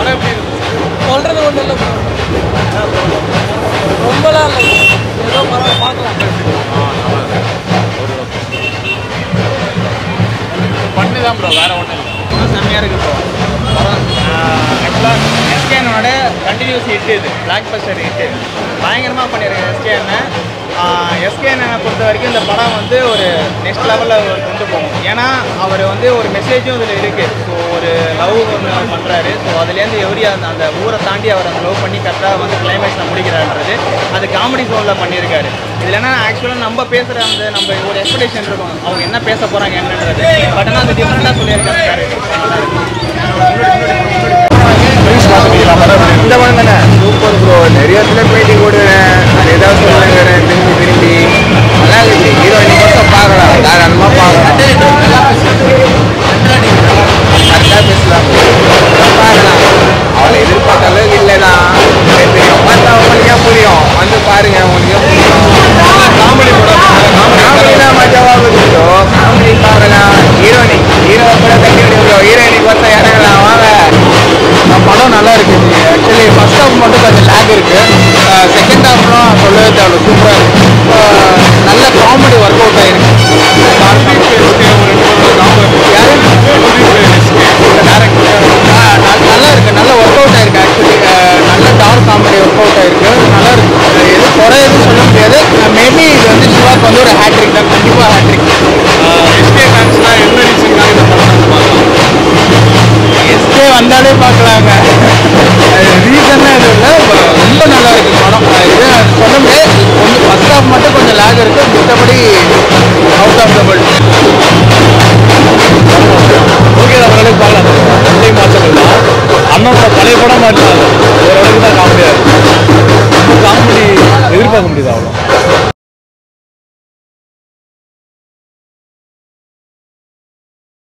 படம் எப்படி இருந்துச்சு சொல்றது ஒன்றும் இல்லை bro. ரொம்பலாம் இல்லை ஏதோ பரவாயில்ல பார்க்கலாம் பண்ணு தான் ப்ரோ வேற ஒன்றும் இல்லை படம் செம்மையாக இருக்கு ப்ரோ படம் ஆக்சுவலாக எஸ்கேனோட கண்டினியூஸ் ஹிட் இது பிளாக் பஸ்டர் ஹிட்டு பயங்கரமாக பண்ணியிருக்கேன் எஸ்கேனை எஸ்கேனை பொறுத்த வரைக்கும் இந்த படம் வந்து ஒரு நெக்ஸ்ட் லெவலில் கொண்டு போகும் ஏன்னா அவர் வந்து ஒரு மெசேஜும் இதில் இருக்குது ஸோ ஒரு லவ் ஒன்று பண்ணுறாரு ஸோ அதுலேருந்து எவரி அந்த அந்த ஊரை தாண்டி அவர் அந்த லவ் பண்ணி கரெக்டாக வந்து கிளைமேக்ஸில் முடிக்கிறாருன்றது அது காமெடி ஷோவில் பண்ணியிருக்காரு இதில் என்ன ஆக்சுவலாக நம்ம பேசுகிற அந்த நம்ம ஒரு எக்ஸ்பெக்டேஷன் இருக்கும் அவங்க என்ன பேச போகிறாங்க என்னன்றது பட் ஆனால் அது டிஃப்ரெண்ட்டாக சொல்லியிருக்காரு இந்த படம் தானே சூப்பர் ப்ரோ நிறைய இடத்துல பேட்டி கொடுக்குறேன் நிறைய ஏதாவது சொல்லுங்கிறேன் திரும்பி திரும்பி நல்லா இருந்துச்சு ஹீரோ இன்னைக்கு மட்டும் பார்க்கலாம் தாராளமாக பார்க்கலாம் கரெக்டாக பேசலாம் பார்க்கலாம் அவளை எதிர்பார்த்த அளவுக்கு இல்லைதான் சரி, தெரியும் பார்த்தா உங்களுக்கே புரியும் வந்து பாருங்க உங்களுக்கே புரியும் காமெடி காமெடி தான் மஜாவாக இருந்துச்சோ காமெடி பார்க்கலாம் ஹீரோனிக் ஹீரோ கூட தட்டி விடுவோம் ஹீரோயினிக் பார்த்தா இறங்கலாம் வாங்க நம்ம படம் நல்லா இருக்கு ஆக்சுவலி ஃபர்ஸ்ட் ஹாஃப் மட்டும் கொஞ்சம் லேக் இருக்கு செகண்ட் ஹாஃப்லாம் சொல்லவே தேவை சூப்பராக இருக்கு அஹ் நல்ல காமெடி ஒர்க் அவுட் ஆயிருக்கு யாரு? ஆஹ் நல்- நல்லா இருக்கு நல்ல ஒர்க் அவுட் ஆயிருக்கு ஆக்சுவலி நல்ல டார்க் காமெடி ஒர்க் அவுட் ஆயிருக்கு நல்லா இருக்கு அஹ் எது குறை எதுவும் சொல்ல முடியாது மேபி இது வந்து சிவாக்கு வந்து ஒரு ஹேட்ரிக் தான் கண்டிப்பாக ஹேட்ரிக் எஸ்கே ஃபேன்ஸ்லாம் என்ன ரீசனுக்காக இந்த படம் வந்து பார்க்கலாம் எஸ்கே வந்தாலே பார்க்கலாங்க ரீசன்லாம் எதுவும் இல்லை ரொம்ப நல்லா இருக்கு படம் அஹ் இது சொல்ல முடியாது கொஞ்சம் ஃபர்ஸ்ட் ஹாஃப் மட்டும் கொஞ்சம் லேக் இருக்கு மற்றபடி out of the world okay தான் ஓரளவுக்கு பார்க்கலாம் நன்றி மாற்றங்கள் தான் அண்ணனோட பழைய படம் மாற்றலாம் ஓரளவுக்கு தான் காமெடியாக இருக்கும் ரொம்ப காமெடி எதிர்பார்க்க முடியுது அவ்வளோ